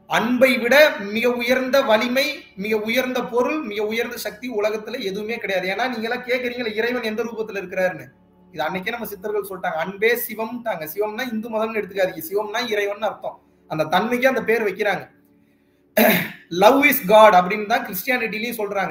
அன்பை விட மிக உயர்ந்த வலிமை மிக உயர்ந்த பொருள் மிக உயர்ந்த சக்தி உலகத்துல எதுவுமே கிடையாது ஏன்னா நீங்க எல்லாம் கேக்குறீங்களா இறைவன் எந்த ரூபத்துல இருக்கிறாருன்னு இது அன்னைக்கே நம்ம சித்தர்கள் சொல்லிட்டாங்க அன்பே சிவம்ட்டாங்க சிவம்னா இந்து மதம்னு எடுத்துக்காதீங்க சிவம்னா இறைவன் அர்த்தம் அந்த தன்மைக்கு அந்த பேர் வைக்கிறாங்க லவ் இஸ் காட் அப்படின்னு தான் கிறிஸ்டியானிட்டிலையும் சொல்றாங்க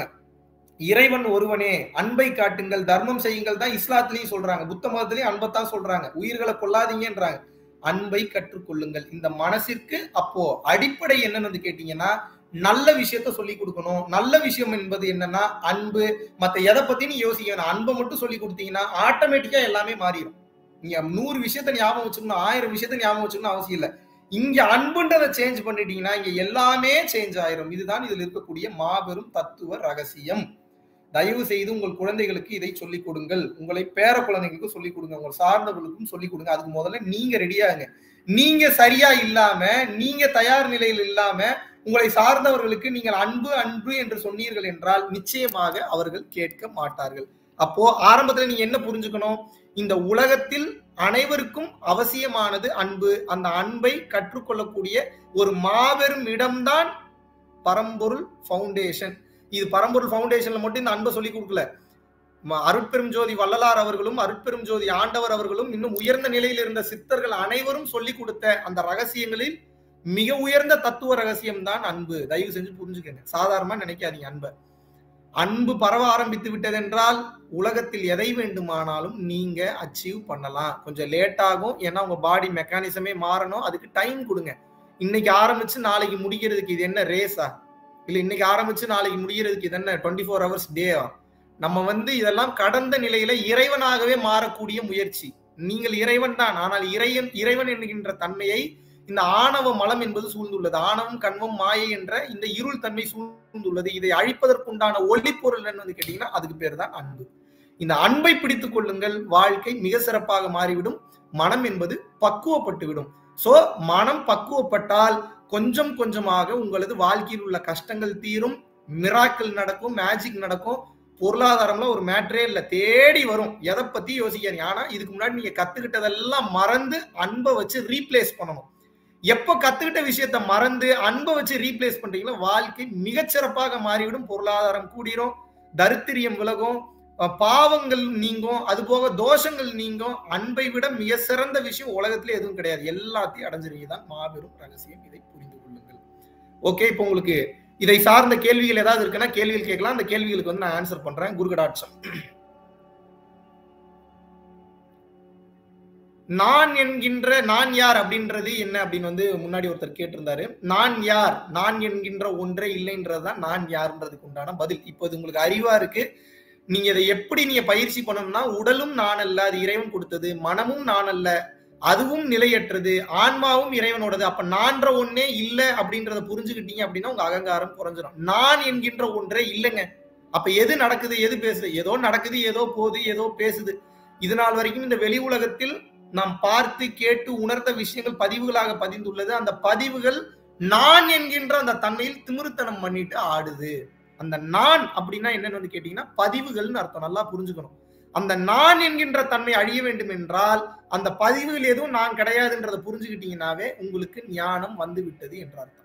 இறைவன் ஒருவனே அன்பை காட்டுங்கள் தர்மம் செய்யுங்கள் தான் இஸ்லாத்திலையும் சொல்றாங்க புத்த மதத்திலையும் அன்பைத்தான் சொல்றாங்க உயிர்களை கொல்லாதீங்கன்றாங்க அன்பை கற்றுக்கொள்ளுங்கள் இந்த மனசிற்கு அப்போ அடிப்படை என்னன்னு வந்து கேட்டீங்கன்னா நல்ல விஷயத்த சொல்லி கொடுக்கணும் நல்ல விஷயம் என்பது என்னன்னா அன்பு மத்த எதை பத்தின்னு யோசிக்க வேணாம் அன்பை மட்டும் சொல்லி கொடுத்தீங்கன்னா ஆட்டோமேட்டிக்கா எல்லாமே மாறிடும் நீங்க நூறு விஷயத்த ஞாபகம் வச்சுக்கணும் ஆயிரம் விஷயத்த ஞாபகம் வச்சுக்கணும் அவசியம் இல்லை இங்க அன்புன்றதை சேஞ்ச் பண்ணிட்டீங்கன்னா இங்க எல்லாமே சேஞ்ச் ஆயிரும் இதுதான் இதுல இருக்கக்கூடிய மாபெரும் தத்துவ ரகசியம் தயவு செய்து உங்கள் குழந்தைகளுக்கு இதை சொல்லிக் கொடுங்கள் உங்களை பேர குழந்தைகளுக்கும் சொல்லிக் கொடுங்க உங்கள் சார்ந்தவர்களுக்கும் சொல்லிக் கொடுங்க அதுக்கு முதல்ல நீங்க ரெடியாகுங்க நீங்க சரியா இல்லாம நீங்க தயார் நிலையில் இல்லாம உங்களை சார்ந்தவர்களுக்கு நீங்கள் அன்பு அன்பு என்று சொன்னீர்கள் என்றால் நிச்சயமாக அவர்கள் கேட்க மாட்டார்கள் அப்போ ஆரம்பத்துல நீங்க என்ன புரிஞ்சுக்கணும் இந்த உலகத்தில் அனைவருக்கும் அவசியமானது அன்பு அந்த அன்பை கற்றுக்கொள்ளக்கூடிய ஒரு மாபெரும் இடம்தான் பரம்பொருள் ஃபவுண்டேஷன் இது பரம்பொருள் ஃபவுண்டேஷன்ல மட்டும் இந்த அன்பை சொல்லி கொடுக்கல அருட்பெரும் ஜோதி வள்ளலார் அவர்களும் அருட்பெரும் ஜோதி ஆண்டவர் அவர்களும் இன்னும் உயர்ந்த நிலையில் இருந்த சித்தர்கள் அனைவரும் சொல்லி கொடுத்த அந்த ரகசியங்களில் மிக உயர்ந்த தத்துவ ரகசியம் தான் அன்பு தயவு செஞ்சு புரிஞ்சுக்கங்க சாதாரணமா நினைக்காதீங்க அன்பை அன்பு பரவ ஆரம்பித்து விட்டது என்றால் உலகத்தில் எதை வேண்டுமானாலும் நீங்க அச்சீவ் பண்ணலாம் கொஞ்சம் லேட் ஆகும் ஏன்னா உங்க பாடி மெக்கானிசமே மாறணும் அதுக்கு டைம் கொடுங்க இன்னைக்கு ஆரம்பிச்சு நாளைக்கு முடிக்கிறதுக்கு இது என்ன ரேஸா இல்ல இன்னைக்கு ஆரம்பிச்சு நாளைக்கு முடிகிறதுக்கு இது என்ன டுவெண்ட்டி ஃபோர் ஹவர்ஸ் டேவா நம்ம வந்து இதெல்லாம் கடந்த நிலையில இறைவனாகவே மாறக்கூடிய முயற்சி நீங்கள் இறைவன் தான் ஆனால் இறைவன் இறைவன் என்கின்ற தன்மையை இந்த ஆணவ மலம் என்பது சூழ்ந்துள்ளது ஆணவம் கண்மம் மாயை என்ற இந்த இருள் தன்மை சூழ்ந்துள்ளது இதை அழிப்பதற்குண்டான ஒளி பொருள் வந்து கேட்டீங்கன்னா அதுக்கு பேர் தான் அன்பு இந்த அன்பை பிடித்துக் கொள்ளுங்கள் வாழ்க்கை மிக சிறப்பாக மாறிவிடும் மனம் என்பது பக்குவப்பட்டு விடும் சோ மனம் பக்குவப்பட்டால் கொஞ்சம் கொஞ்சமாக உங்களது வாழ்க்கையில் உள்ள கஷ்டங்கள் தீரும் மிராக்கள் நடக்கும் மேஜிக் நடக்கும் பொருளாதாரம்ல ஒரு மேட்ரே இல்ல தேடி வரும் எதை பத்தி யோசிக்காதீங்க ஆனா இதுக்கு முன்னாடி நீங்க கத்துக்கிட்டதெல்லாம் மறந்து அன்பை வச்சு ரீப்ளேஸ் பண்ணணும் எப்ப கத்துக்கிட்ட விஷயத்த மறந்து அன்பை வச்சு ரீப்ளேஸ் பண்றீங்களோ வாழ்க்கை மிகச்சிறப்பாக மாறிவிடும் பொருளாதாரம் கூடிரும் தரித்திரியம் விலகும் பாவங்கள் நீங்கும் அது போக தோஷங்கள் நீங்கும் அன்பை விட மிக சிறந்த விஷயம் உலகத்துல எதுவும் கிடையாது எல்லாத்தையும் அடைஞ்சிருவீங்க தான் மாபெரும் ரகசியம் இதை புரிந்து கொள்ளுங்கள் ஓகே இப்போ உங்களுக்கு இதை சார்ந்த கேள்விகள் ஏதாவது இருக்குன்னா கேள்விகள் கேட்கலாம் அந்த கேள்விகளுக்கு வந்து நான் ஆன்சர் பண்றேன் குருகடாட்சம் நான் என்கின்ற நான் யார் அப்படின்றது என்ன அப்படின்னு வந்து முன்னாடி ஒருத்தர் கேட்டிருந்தாரு நான் யார் நான் என்கின்ற ஒன்றே இல்லைன்றதுதான் நான் யார்ன்றதுக்கு உண்டான பதில் இப்போது உங்களுக்கு அறிவா இருக்கு நீங்க இதை எப்படி நீங்க பயிற்சி பண்ணணும்னா உடலும் நான் அல்ல அது இறைவன் கொடுத்தது மனமும் நான் அல்ல அதுவும் நிலையற்றது ஆன்மாவும் இறைவனோடது அப்ப நான்ற ஒன்னே இல்ல அப்படின்றத புரிஞ்சுக்கிட்டீங்க அப்படின்னா உங்க அகங்காரம் குறைஞ்சிடும் நான் என்கின்ற ஒன்றே இல்லைங்க அப்ப எது நடக்குது எது பேசுது ஏதோ நடக்குது ஏதோ போகுது ஏதோ பேசுது இது நாள் வரைக்கும் இந்த வெளி உலகத்தில் நாம் பார்த்து கேட்டு உணர்ந்த விஷயங்கள் பதிவுகளாக பதிந்துள்ளது அந்த பதிவுகள் நான் என்கின்ற அந்த தன்மையில் திமிருத்தனம் பண்ணிட்டு ஆடுது அந்த நான் அப்படின்னா என்னன்னு வந்து கேட்டீங்கன்னா பதிவுகள்னு அர்த்தம் நல்லா புரிஞ்சுக்கணும் அந்த நான் என்கின்ற தன்மை அழிய வேண்டும் என்றால் அந்த பதிவுகள் எதுவும் நான் கிடையாதுன்றதை புரிஞ்சுக்கிட்டீங்கன்னாவே உங்களுக்கு ஞானம் வந்து விட்டது என்ற அர்த்தம்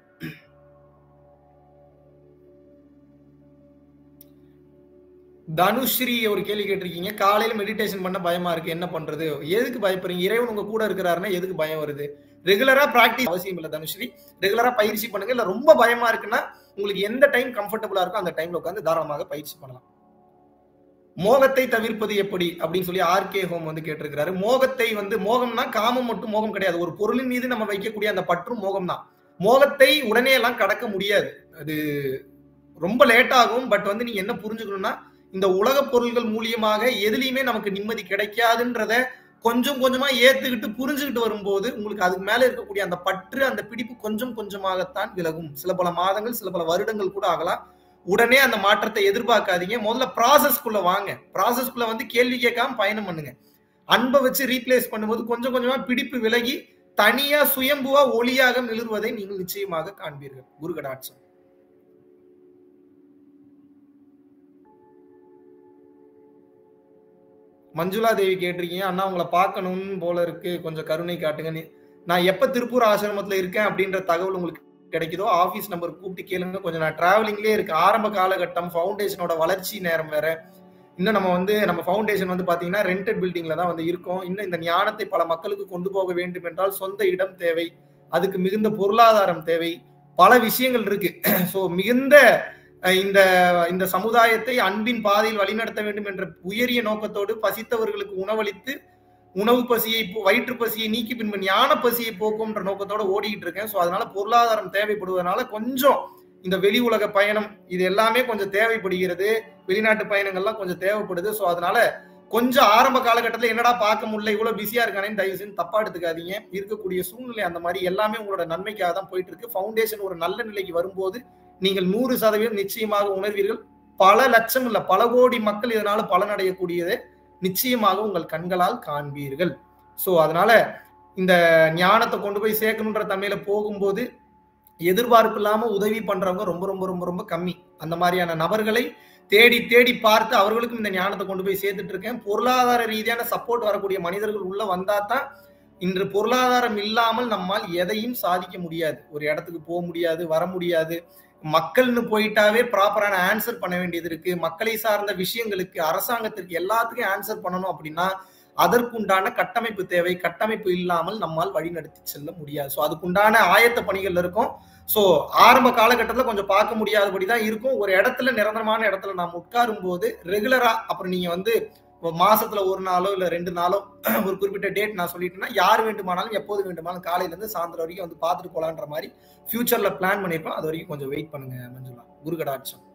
தனுஸ்ரீ ஒரு கேள்வி கேட்டிருக்கீங்க காலையில மெடிடேஷன் பண்ண பயமா இருக்கு என்ன பண்றது எதுக்கு பயப்படுறீங்க இறைவன் உங்க கூட இருக்கிறாருன்னா எதுக்கு பயம் வருது ரெகுலரா பிராக்டிஸ் அவசியம் இல்லை தனுஸ்ரீ ரெகுலரா பயிற்சி பண்ணுங்க இல்ல ரொம்ப பயமா இருக்குன்னா உங்களுக்கு எந்த டைம் கம்ஃபர்டபுளா இருக்கோ அந்த டைம்ல உட்காந்து தாராளமாக பயிற்சி பண்ணலாம் மோகத்தை தவிர்ப்பது எப்படி அப்படின்னு சொல்லி ஆர்கே ஹோம் வந்து கேட்டிருக்கிறாரு மோகத்தை வந்து மோகம்னா காமம் மட்டும் மோகம் கிடையாது ஒரு பொருளின் மீது நம்ம வைக்கக்கூடிய அந்த பற்றும் மோகம் தான் மோகத்தை உடனே எல்லாம் கடக்க முடியாது அது ரொம்ப லேட் ஆகும் பட் வந்து நீங்க என்ன புரிஞ்சுக்கணும்னா இந்த உலக பொருள்கள் மூலியமாக எதுலையுமே நமக்கு நிம்மதி கிடைக்காதுன்றத கொஞ்சம் கொஞ்சமா ஏத்துக்கிட்டு புரிஞ்சுக்கிட்டு வரும்போது உங்களுக்கு அதுக்கு மேல இருக்கக்கூடிய அந்த பற்று அந்த பிடிப்பு கொஞ்சம் கொஞ்சமாகத்தான் விலகும் சில பல மாதங்கள் சில பல வருடங்கள் கூட ஆகலாம் உடனே அந்த மாற்றத்தை எதிர்பார்க்காதீங்க முதல்ல ப்ராசஸ்க்குள்ள வாங்க ப்ராசஸ்க்குள்ள வந்து கேள்வி கேட்காம பயணம் பண்ணுங்க அன்பை வச்சு ரீப்ளேஸ் பண்ணும்போது கொஞ்சம் கொஞ்சமா பிடிப்பு விலகி தனியா சுயம்புவா ஒளியாக மிளறுவதை நீங்கள் நிச்சயமாக காண்பீர்கள் குரு கடாட்சம் மஞ்சுளா தேவி கேட்டிருக்கீங்க அண்ணா உங்களை பார்க்கணும் போல இருக்கு கொஞ்சம் கருணை காட்டுங்க நான் எப்ப திருப்பூர் ஆசிரமத்துல இருக்கேன் அப்படின்ற தகவல் உங்களுக்கு கிடைக்குதோ ஆபீஸ் நம்பர் கூப்பிட்டு கேளுங்க கொஞ்சம் நான் டிராவலிங்லேயே இருக்கு ஆரம்ப காலகட்டம் ஃபவுண்டேஷனோட வளர்ச்சி நேரம் வேற இன்னும் நம்ம வந்து நம்ம ஃபவுண்டேஷன் வந்து பாத்தீங்கன்னா ரெண்டட் பில்டிங்ல தான் வந்து இருக்கோம் இன்னும் இந்த ஞானத்தை பல மக்களுக்கு கொண்டு போக வேண்டும் என்றால் சொந்த இடம் தேவை அதுக்கு மிகுந்த பொருளாதாரம் தேவை பல விஷயங்கள் இருக்கு ஸோ மிகுந்த இந்த இந்த சமுதாயத்தை அன்பின் பாதையில் வழிநடத்த வேண்டும் என்ற உயரிய நோக்கத்தோடு பசித்தவர்களுக்கு உணவளித்து உணவு பசியை வயிற்று பசியை நீக்கி பின்பு ஞான பசியை போக்கும்ன்ற நோக்கத்தோட ஓடிக்கிட்டு இருக்கேன் ஸோ அதனால பொருளாதாரம் தேவைப்படுவதனால கொஞ்சம் இந்த வெளி உலக பயணம் இது எல்லாமே கொஞ்சம் தேவைப்படுகிறது வெளிநாட்டு பயணங்கள்லாம் கொஞ்சம் தேவைப்படுது ஸோ அதனால கொஞ்சம் ஆரம்ப காலகட்டத்தில் என்னடா பார்க்க முடியல இவ்வளவு பிஸியா இருக்கானே தயவு செஞ்சு தப்பா எடுத்துக்காதீங்க இருக்கக்கூடிய சூழ்நிலை அந்த மாதிரி எல்லாமே உங்களோட நன்மைக்காக தான் போயிட்டு இருக்கு ஃபவுண்டேஷன் ஒரு நல்ல நிலைக்கு வரும்போது நீங்கள் நூறு சதவீதம் நிச்சயமாக உணர்வீர்கள் பல லட்சம் இல்ல பல கோடி மக்கள் இதனால பலனடையக்கூடியது நிச்சயமாக உங்கள் கண்களால் காண்பீர்கள் ஸோ அதனால இந்த ஞானத்தை கொண்டு போய் சேர்க்கணுன்ற தன்மையில போகும்போது எதிர்பார்ப்பு இல்லாம உதவி பண்றவங்க ரொம்ப ரொம்ப ரொம்ப ரொம்ப கம்மி அந்த மாதிரியான நபர்களை தேடி தேடி பார்த்து அவர்களுக்கும் இந்த ஞானத்தை கொண்டு போய் சேர்த்துட்டு இருக்கேன் பொருளாதார ரீதியான சப்போர்ட் வரக்கூடிய மனிதர்கள் உள்ள வந்தா தான் இன்று பொருளாதாரம் இல்லாமல் நம்மால் எதையும் சாதிக்க முடியாது ஒரு இடத்துக்கு போக முடியாது வர முடியாது மக்கள்னு போயிட்டாவே ப்ராப்பரான ஆன்சர் பண்ண வேண்டியது இருக்கு மக்களை சார்ந்த விஷயங்களுக்கு அரசாங்கத்திற்கு எல்லாத்துக்கும் ஆன்சர் பண்ணணும் அப்படின்னா அதற்குண்டான கட்டமைப்பு தேவை கட்டமைப்பு இல்லாமல் நம்மால் வழிநடத்தி செல்ல முடியாது ஸோ அதுக்குண்டான ஆயத்த பணிகள் இருக்கும் ஸோ ஆரம்ப காலகட்டத்தில் கொஞ்சம் பார்க்க முடியாதபடி தான் இருக்கும் ஒரு இடத்துல நிரந்தரமான இடத்துல நாம் உட்காரும் போது ரெகுலரா அப்புறம் நீங்க வந்து மாசத்துல ஒரு நாளோ இல்ல ரெண்டு நாளோ ஒரு குறிப்பிட்ட டேட் நான் சொல்லிட்டேன்னா யார் வேண்டுமானாலும் எப்போது வேண்டுமானாலும் காலையில இருந்து சாயந்தரம் வரைக்கும் வந்து பார்த்துட்டு போலான்ற மாதிரி ஃபியூச்சர்ல பிளான் பண்ணிருப்போம் அது வரைக்கும் கொஞ்சம் வெயிட் பண்ணுங்க மஞ்சுளா குரு கடாட்சம்